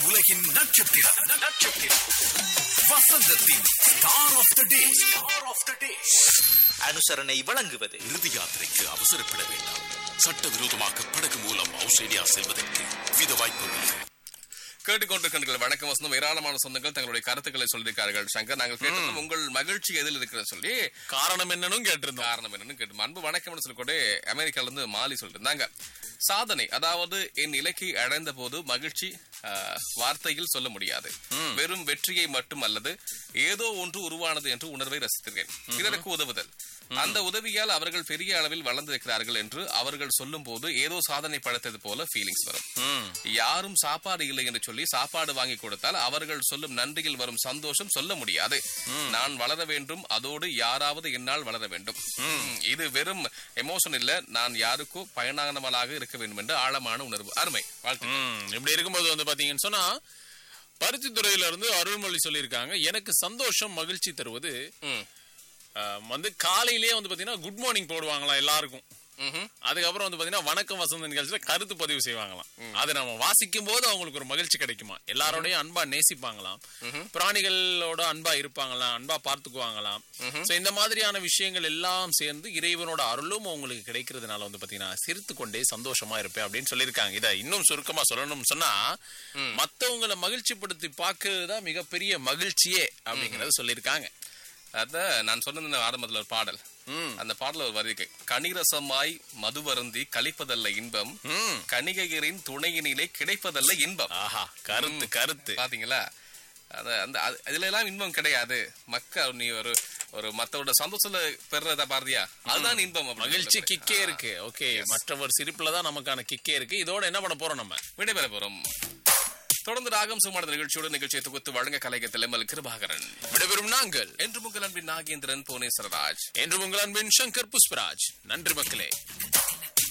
உலகின் நட்சத்திரம் நட்சத்திரம் வசந்தத்தின் star of the day star of the day அனுசரணை வழங்குவது இறுதி யாத்திரைக்கு அவசரப்பட வேண்டாம் சட்டவிரோதமாக படகு மூலம் ஆஸ்திரேலியா செல்வதற்கு வித வாய்ப்புள்ளது கேட்டுக்கொண்டிருக்கின்ற வணக்கம் வசந்தம் ஏராளமான சொந்தங்கள் தங்களுடைய கருத்துக்களை சொல்லியிருக்கார்கள் சங்கர் நாங்கள் கேட்டதும் உங்கள் மகிழ்ச்சி எதில் இருக்கிறது சொல்லி காரணம் என்னன்னு கேட்டிருந்தோம் காரணம் என்னன்னு கேட்டு அன்பு வணக்கம்னு சொல்லிக்கொண்டு அமெரிக்கால இருந்து மாலி சொல்லிட்டு இருந்தாங்க சாதனை அதாவது என் இலக்கை அடைந்த போது மகிழ்ச்சி ஆஹ், வார்த்தையில் சொல்ல முடியாது வெறும் வெற்றியை மட்டும் அல்லது ஏதோ ஒன்று உருவானது என்று உணர்வை ரசித்திருக்கேன் பிறருக்கு உதவுதல் அந்த உதவியால் அவர்கள் பெரிய அளவில் வளர்ந்திருக்கிறார்கள் என்று அவர்கள் சொல்லும் போது ஏதோ சாதனை படைத்தது போல ஃபீலிங்ஸ் வரும் யாரும் சாப்பாடு இல்லை என்று சொல்லி சாப்பாடு வாங்கி கொடுத்தால் அவர்கள் சொல்லும் நன்றியில் வரும் சந்தோஷம் சொல்ல முடியாது நான் வளர வேண்டும் அதோடு யாராவது என்னால் வளர வேண்டும் இது வெறும் எமோஷன் இல்ல நான் யாருக்கோ பயனானவளாக இருக்க வேண்டும் என்று ஆழமான உணர்வு அருமை வாழ்த்து ம், இப்படி இருக்கும்போது வந்து பாத்தீங்கன்னு சொன்னா பருத்தித்துறையில இருந்து அருள்மொழி சொல்லியிருக்காங்க எனக்கு சந்தோஷம் மகிழ்ச்சி தருவது ம். அஹ், வந்து காலையிலேயே வந்து பாத்தீங்கன்னா குட் மார்னிங் போடுவாங்களாம் எல்லாருக்கும் ம்ஹும். அதுக்கப்புறம் வந்து பாத்தீங்கன்னா வணக்கம் வசந்த நிகழ்ச்சியில கருத்து பதிவு செய்வாங்களாம் அது நம்ம வாசிக்கும் போது அவங்களுக்கு ஒரு மகிழ்ச்சி கிடைக்குமா எல்லாரோடையும் அன்பா நேசிப்பாங்களாம் பிராணிகளோட அன்பா இருப்பாங்களாம் அன்பா பார்த்துக்குவாங்களாம் சோ இந்த மாதிரியான விஷயங்கள் எல்லாம் சேர்ந்து இறைவனோட அருளும் உங்களுக்கு கிடைக்கிறதுனால வந்து பாத்தீங்கன்னா சிரித்து கொண்டே சந்தோஷமா இருப்பேன் அப்படின்னு சொல்லியிருக்காங்க இதை இன்னும் சுருக்கமா சொல்லணும்னு சொன்னா மத்தவங்களை மகிழ்ச்சிப்படுத்தி பார்க்கிறது தான் மிகப்பெரிய மகிழ்ச்சியே அப்படிங்கறத சொல்லியிருக்காங்க அத நான் சொன்ன ஆரம்பத்துல ஒரு பாடல் ம். அந்த பாடல ஒரு வரி இருக்கு கனிரசமாய் மதுவருந்தி கழிப்பதல்ல இன்பம் ம். கணிகையரின் துணையினிலே கிடைப்பதல்ல இன்பம் ஆஹா கருத்து கருத்து பாத்தீங்களா அத அந்த அது- இதுல எல்லாம் இன்பம் கிடையாது மக்கள் நீ ஒரு ஒரு மத்தவரோட சந்தோஷத்துல பெறத பாரதியா அதுதான் இன்பம் அப்படின்னு மகிழ்ச்சி சொல்றது. கிக்கே இருக்கு ஓகே மற்றவர் சிரிப்புல தான் நமக்கான கிக்கே இருக்கு இதோட என்ன பண்ண போறோம் நம்ம விடைபெற போறோம் தொடர்ந்து ராகம் சுமாட நிகழ்ச்சியோடு நிகழ்ச்சியை தொகுத்து வழங்க கலைஞர் எம்எல் கிருபாகரன் விடைபெறும் நாங்கள் என்று உங்கள் அன்பின் நாகேந்திரன் புவனேஸ்வரராஜ் என்று உங்கள் அன்பின் சங்கர் புஷ்பராஜ் நன்றி மக்களே